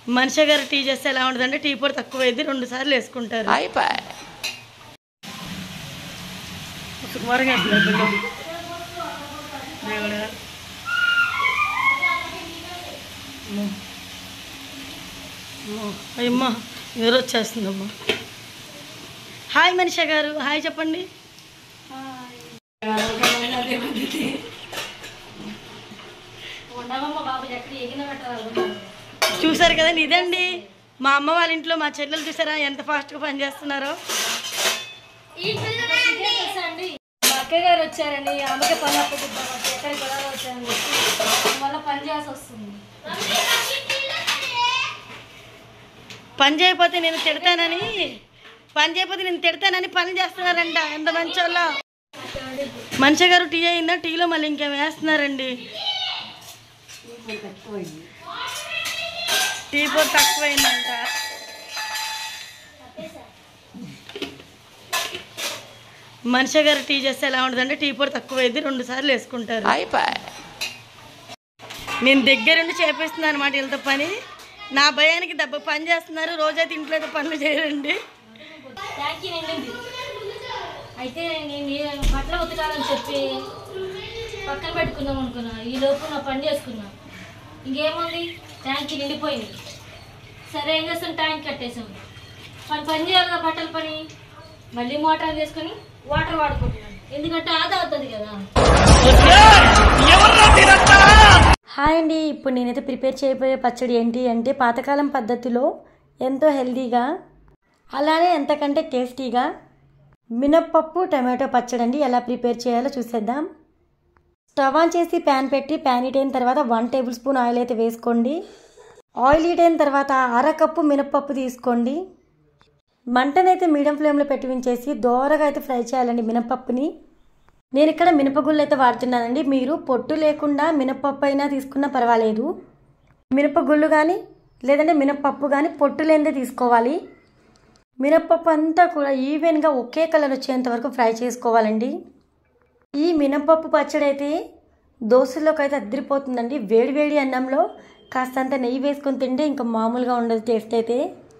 మనిషి గారు టీ చేస్తే ఎలా ఉంటుందంటే టీ పొడి తక్కువ అయింది రెండు సార్లు వేసుకుంటారు సుమారుగా ఎట్లా అయిపోయింది? దేవుడా అమ్మో. అమ్మో. అయ్యమ్మా నిద్ర వచ్చేస్తుందమ్మా హాయ్ మనిషా గారు హాయ్ చెప్పండి చూసారు కదండి ఇదండి మా అమ్మ వాళ్ళ ఇంట్లో మా చెల్లెలు చూసారా ఎంత ఫాస్ట్గా పని చేస్తున్నారో మా అక్కయ్య గారు వచ్చారండి ఆమెకే పని అప్పగిద్దాం ఎక్కడికి గొడవ వచ్చారని చెప్పి వల్ల పని చేయాల్సి వస్తుంది పని చేయకపోతే నేను తిడతానని పని చేయకపోతే నేను తిడతానని పని చేస్తున్నారంట ఎంత మంచోళ్ళో మనిషి గారు టీ అయిందా టీలో మళ్ళీ ఇంకేం వేస్తున్నారండి టీ పొడి తక్కువైందంట మనిషి గారు టీ చేస్తే ఎలా ఉంటుందంటే టీ పొడి తక్కువైంది రెండు సార్లు వేసుకుంటారు నేను దగ్గరుండి చేపిస్తున్నాను అనమాట వీళ్ళతో పని నా భయానికి దెబ్బ పని చేస్తున్నారు రోజైతే ఇంట్లో అయితే పనులు చేయరండి ట్యాంకీ నిండింది అయితే నేను ఈ బట్టలు ఉతకాలని చెప్పి పక్కన పెట్టుకుందాం అనుకున్నా ఈ లోపు నా పని చేసుకున్నా ఇంకేముంది ట్యాంకీ నిండిపోయింది సరే ఏం చేస్తాం ట్యాంక్ కట్టేసాం పని పని చేయాలిగా బట్టల పని మళ్ళీ మోటార్ తీసుకొని వాటర్ వాడుకుంటున్నాను ఎందుకంటే ఆదా అవుతుంది కదా హాయ్ అండి ఇప్పుడు నేనైతే ప్రిపేర్ చేయబోయే పచ్చడి ఏంటి అంటే పాతకాలం పద్ధతిలో ఎంతో హెల్తీగా అలానే ఎంతకంటే టేస్టీగా మినప్పప్పు టమాటో పచ్చడి అండి ఎలా ప్రిపేర్ చేయాలో చూసేద్దాం స్టవ్ ఆన్ చేసి ప్యాన్ పెట్టి ప్యాన్ హీట్ అయిన తర్వాత వన్ టేబుల్ స్పూన్ ఆయిల్ అయితే వేసుకోండి ఆయిల్ హీట్ అయిన తర్వాత అర కప్పు మినప్పప్పు తీసుకోండి మంటనైతే మీడియం ఫ్లేమ్లో పెట్టి ఉంచేసి దోరగా అయితే ఫ్రై చేయాలండి మినపప్పుని నేను ఇక్కడ మినపగుళ్ళు అయితే వాడుతున్నానండి మీరు పొట్టు లేకుండా మినపప్పు అయినా తీసుకున్నా పర్వాలేదు మినపగుళ్ళు కానీ లేదంటే మినపప్పు కానీ పొట్టు లేనిదే తీసుకోవాలి మినపప్పు అంతా కూడా ఈవెన్గా ఒకే కలర్ వచ్చేంత వరకు ఫ్రై చేసుకోవాలండి ఈ మినపప్పు పచ్చడి అయితే దోశలోకి అయితే అద్దరిపోతుందండి వేడి వేడి అన్నంలో కాస్తంత నెయ్యి వేసుకొని తింటే ఇంకా మామూలుగా ఉండదు టేస్ట్ అయితే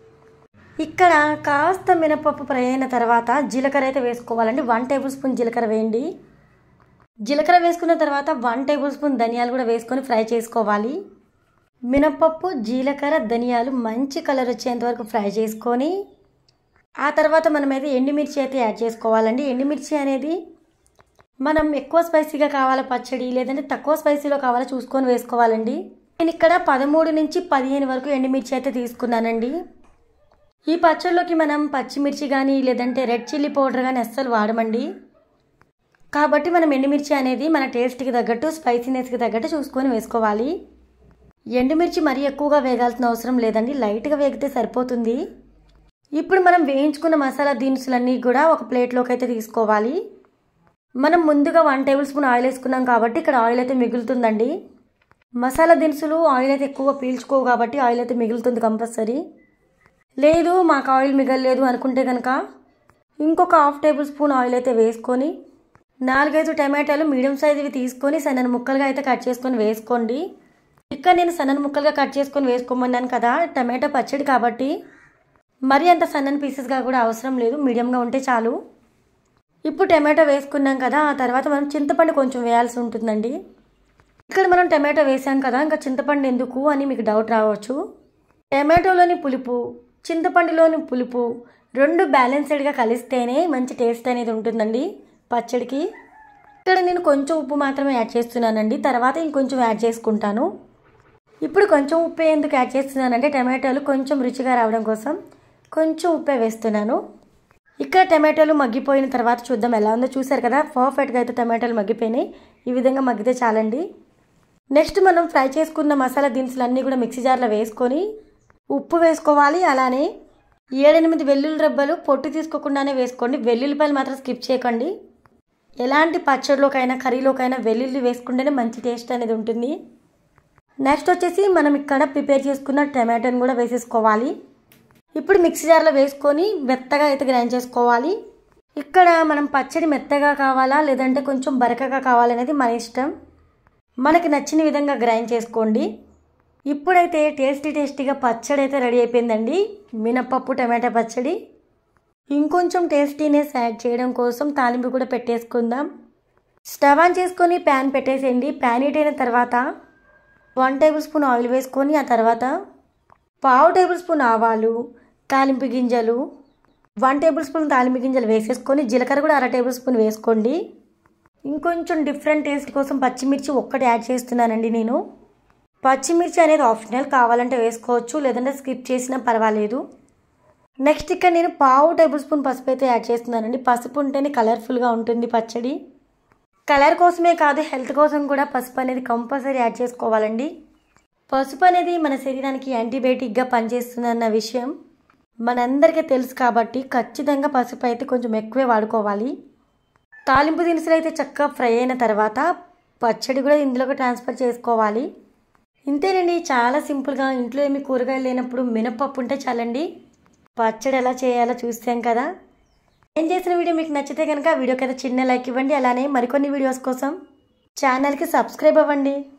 ఇక్కడ కాస్త మినపప్పు ఫ్రై అయిన తర్వాత జీలకర్ర అయితే వేసుకోవాలండి వన్ టేబుల్ స్పూన్ జీలకర్ర వేయండి జీలకర్ర వేసుకున్న తర్వాత వన్ టేబుల్ స్పూన్ ధనియాలు కూడా వేసుకొని ఫ్రై చేసుకోవాలి మినపప్పు జీలకర్ర ధనియాలు మంచి కలర్ వచ్చేంత వరకు ఫ్రై చేసుకొని ఆ తర్వాత మనమైతే ఎండుమిర్చి అయితే యాడ్ చేసుకోవాలండి ఎండుమిర్చి అనేది మనం ఎక్కువ స్పైసీగా కావాలా పచ్చడి లేదంటే తక్కువ స్పైసీలో కావాలా చూసుకొని వేసుకోవాలండి నేను ఇక్కడ పదమూడు నుంచి పదిహేను వరకు ఎండుమిర్చి అయితే తీసుకున్నానండి ఈ పచ్చడిలోకి మనం పచ్చిమిర్చి కానీ లేదంటే రెడ్ చిల్లీ పౌడర్ కానీ అస్సలు వాడమండి కాబట్టి మనం ఎండుమిర్చి అనేది మన టేస్ట్కి తగ్గట్టు స్పైసీనెస్కి తగ్గట్టు చూసుకొని వేసుకోవాలి ఎండుమిర్చి మరీ ఎక్కువగా వేగాల్సిన అవసరం లేదండి లైట్గా వేగితే సరిపోతుంది ఇప్పుడు మనం వేయించుకున్న మసాలా దినుసులన్నీ కూడా ఒక ప్లేట్లోకి అయితే తీసుకోవాలి మనం ముందుగా వన్ టేబుల్ స్పూన్ ఆయిల్ వేసుకున్నాం కాబట్టి ఇక్కడ ఆయిల్ అయితే మిగులుతుందండి మసాలా దినుసులు ఆయిల్ అయితే ఎక్కువగా పీల్చుకోవు కాబట్టి ఆయిల్ అయితే మిగులుతుంది కంపల్సరీ లేదు మాకు ఆయిల్ మిగలలేదు అనుకుంటే కనుక ఇంకొక హాఫ్ టేబుల్ స్పూన్ ఆయిల్ అయితే వేసుకొని నాలుగైదు టమాటాలు మీడియం సైజువి తీసుకొని సన్నని ముక్కలుగా అయితే కట్ చేసుకొని వేసుకోండి ఇక్కడ నేను సన్నని ముక్కలుగా కట్ చేసుకొని వేసుకోమన్నాను కదా టమాటా పచ్చడి కాబట్టి మరి అంత సన్నని పీసెస్గా కూడా అవసరం లేదు మీడియంగా ఉంటే చాలు ఇప్పుడు టమాటో వేసుకున్నాం కదా ఆ తర్వాత మనం చింతపండు కొంచెం వేయాల్సి ఉంటుందండి ఇక్కడ మనం టమాటో వేసాం కదా ఇంకా చింతపండు ఎందుకు అని మీకు డౌట్ రావచ్చు టమాటోలోని పులుపు చింతపండులోని పులుపు రెండు బ్యాలెన్స్డ్గా కలిస్తేనే మంచి టేస్ట్ అనేది ఉంటుందండి పచ్చడికి ఇక్కడ నేను కొంచెం ఉప్పు మాత్రమే యాడ్ చేస్తున్నానండి తర్వాత ఇంకొంచెం యాడ్ చేసుకుంటాను ఇప్పుడు కొంచెం ఉప్పు ఎందుకు యాడ్ చేస్తున్నానంటే టమాటోలు కొంచెం రుచిగా రావడం కోసం కొంచెం ఉప్పే వేస్తున్నాను ఇక్కడ టమాటోలు మగ్గిపోయిన తర్వాత చూద్దాం ఎలా ఉందో చూసారు కదా పర్ఫెక్ట్గా అయితే టమాటోలు మగ్గిపోయినాయి ఈ విధంగా మగ్గితే చాలండి నెక్స్ట్ మనం ఫ్రై చేసుకున్న మసాలా దినుసులు అన్నీ కూడా మిక్సీ జార్లో వేసుకొని ఉప్పు వేసుకోవాలి అలానే ఏడెనిమిది వెల్లుల్లి రబ్బలు పొట్టు తీసుకోకుండానే వేసుకోండి వెల్లుల్లిపాయలు మాత్రం స్కిప్ చేయకండి ఎలాంటి పచ్చడిలోకైనా కర్రీలోకైనా వెల్లుల్లి వేసుకుంటేనే మంచి టేస్ట్ అనేది ఉంటుంది నెక్స్ట్ వచ్చేసి మనం ఇక్కడ ప్రిపేర్ చేసుకున్న టమాటోని కూడా వేసేసుకోవాలి ఇప్పుడు మిక్సీ జార్లో వేసుకొని మెత్తగా అయితే గ్రైండ్ చేసుకోవాలి ఇక్కడ మనం పచ్చడి మెత్తగా కావాలా లేదంటే కొంచెం బరకగా కావాలనేది మన ఇష్టం మనకి నచ్చిన విధంగా గ్రైండ్ చేసుకోండి ఇప్పుడైతే టేస్టీ టేస్టీగా పచ్చడి అయితే రెడీ అయిపోయిందండి మినప్పప్పు టమాటా పచ్చడి ఇంకొంచెం టేస్టీనెస్ యాడ్ చేయడం కోసం తాలింపు కూడా పెట్టేసుకుందాం స్టవ్ ఆన్ చేసుకొని ప్యాన్ పెట్టేసేయండి ప్యాన్ హీట్ అయిన తర్వాత వన్ టేబుల్ స్పూన్ ఆయిల్ వేసుకొని ఆ తర్వాత పావు టేబుల్ స్పూన్ ఆవాలు తాలింపు గింజలు వన్ టేబుల్ స్పూన్ తాలింపు గింజలు వేసేసుకొని జీలకర్ర కూడా అర టేబుల్ స్పూన్ వేసుకోండి ఇంకొంచెం డిఫరెంట్ టేస్ట్ కోసం పచ్చిమిర్చి ఒక్కటి యాడ్ చేస్తున్నానండి నేను పచ్చిమిర్చి అనేది ఆప్షనల్ కావాలంటే వేసుకోవచ్చు లేదంటే స్కిప్ చేసినా పర్వాలేదు నెక్స్ట్ ఇక్కడ నేను పావు టేబుల్ స్పూన్ పసుపు అయితే యాడ్ చేస్తున్నానండి పసుపు ఉంటేనే కలర్ఫుల్గా ఉంటుంది పచ్చడి కలర్ కోసమే కాదు హెల్త్ కోసం కూడా పసుపు అనేది కంపల్సరీ యాడ్ చేసుకోవాలండి పసుపు అనేది మన శరీరానికి యాంటీబయాటిక్గా పనిచేస్తుందన్న విషయం మనందరికీ తెలుసు కాబట్టి ఖచ్చితంగా పసుపు అయితే కొంచెం ఎక్కువే వాడుకోవాలి తాలింపు దినుసులు అయితే చక్కగా ఫ్రై అయిన తర్వాత పచ్చడి కూడా ఇందులోకి ట్రాన్స్ఫర్ చేసుకోవాలి ఇంతేనండి చాలా సింపుల్గా ఇంట్లో ఏమి కూరగాయలు లేనప్పుడు మినపప్పు ఉంటే చాలండి పచ్చడి ఎలా చేయాలో చూస్తాం కదా నేను చేసిన వీడియో మీకు నచ్చితే కనుక వీడియోకి అయితే చిన్న లైక్ ఇవ్వండి అలానే మరికొన్ని వీడియోస్ కోసం ఛానల్కి సబ్స్క్రైబ్ అవ్వండి